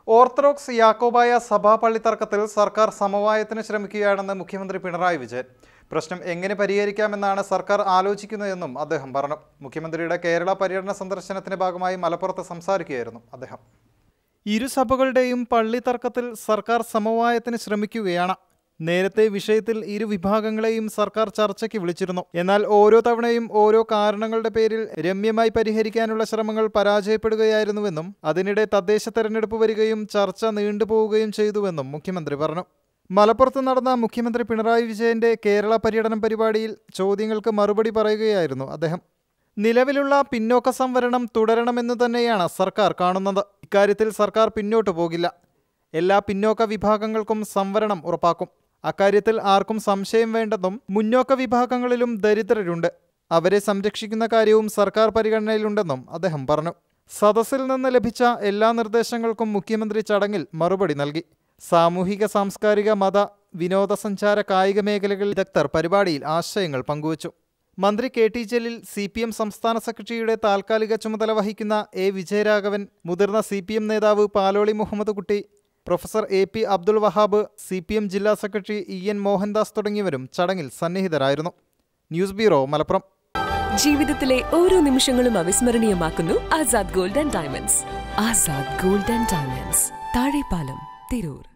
orthodox Yakobaya സഭാ പള്ളിത്തർക്കത്തിൽ സർക്കാർ സമവായത്തിന് ശ്രമിക്കുകയാണെന്ന് മുഖ്യമന്ത്രി പിണറായി വിജയൻ പ്രശ്നം എങ്ങനെ പരിഹരിക്കാമെന്നാണ് സർക്കാർ ആലോചിക്കുന്നതെന്നും അദ്ദേഹം പറഞ്ഞു മുഖ്യമന്ത്രിയുടെ കേരള പര്യടന സന്ദർശനത്തിന്റെ ഭാഗമായി മലപ്പുറത്ത് സംസാരിക്കുകയായിരുന്നു അദ്ദേഹം ഇരു സഭകളുടെയും പള്ളി തർക്കത്തിൽ സർക്കാർ സമവായത്തിന് ശ്രമിക്കുകയാണ് നേരത്തെ വിഷയത്തിൽ ഇരു വിഭാഗങ്ങളെയും സർക്കാർ ചർച്ചയ്ക്ക് വിളിച്ചിരുന്നു എന്നാൽ ഓരോ തവണയും ഓരോ കാരണങ്ങളുടെ പേരിൽ രമ്യമായി പരിഹരിക്കാനുള്ള ശ്രമങ്ങൾ പരാജയപ്പെടുകയായിരുന്നുവെന്നും അതിനിടെ തദ്ദേശ തെരഞ്ഞെടുപ്പ് വരികയും ചർച്ച നീണ്ടുപോവുകയും ചെയ്തുവെന്നും മുഖ്യമന്ത്രി പറഞ്ഞു മലപ്പുറത്ത് നടന്ന മുഖ്യമന്ത്രി പിണറായി വിജയന്റെ കേരള പര്യടനം പരിപാടിയിൽ ചോദ്യങ്ങൾക്ക് മറുപടി പറയുകയായിരുന്നു അദ്ദേഹം നിലവിലുള്ള പിന്നോക്ക സംവരണം തുടരണമെന്ന് തന്നെയാണ് സർക്കാർ കാണുന്നത് ഇക്കാര്യത്തിൽ സർക്കാർ പിന്നോട്ടു പോകില്ല എല്ലാ പിന്നോക്ക വിഭാഗങ്ങൾക്കും സംവരണം ഉറപ്പാക്കും അക്കാര്യത്തിൽ ആർക്കും സംശയം വേണ്ടെന്നും മുന്നോക്ക വിഭാഗങ്ങളിലും ദരിദ്രരുണ്ട് അവരെ സംരക്ഷിക്കുന്ന കാര്യവും സർക്കാർ പരിഗണനയിലുണ്ടെന്നും അദ്ദേഹം പറഞ്ഞു സദസ്സിൽ നിന്ന് ലഭിച്ച എല്ലാ നിർദ്ദേശങ്ങൾക്കും മുഖ്യമന്ത്രി ചടങ്ങിൽ മറുപടി നൽകി സാമൂഹിക സാംസ്കാരിക മത വിനോദസഞ്ചാര കായിക മേഖലകളിൽ വിദഗ്ധർ പരിപാടിയിൽ ആശയങ്ങൾ പങ്കുവച്ചു മന്ത്രി K T Jaleel C P M സംസ്ഥാന സെക്രട്ടറിയുടെ താൽക്കാലിക ചുമതല വഹിക്കുന്ന എ വിജയരാഘവൻ മുതിർന്ന സി പി എം നേതാവ് Paloli Muhammad Kutty professor A P Abdul Wahab C P M ജില്ലാ സെക്രട്ടറി ഇ എൻ മോഹൻദാസ് തുടങ്ങിയവരും ചടങ്ങിൽ സന്നിഹിതരായിരുന്നു ന്യൂസ് ബ്യൂറോ മലപ്പുറം ജീവിതത്തിലെ ഓരോ നിമിഷങ്ങളും അവിസ്മരണീയമാക്കുന്നു Azad gold and diamonds Azad gold and diamonds Thazhepalam Tirur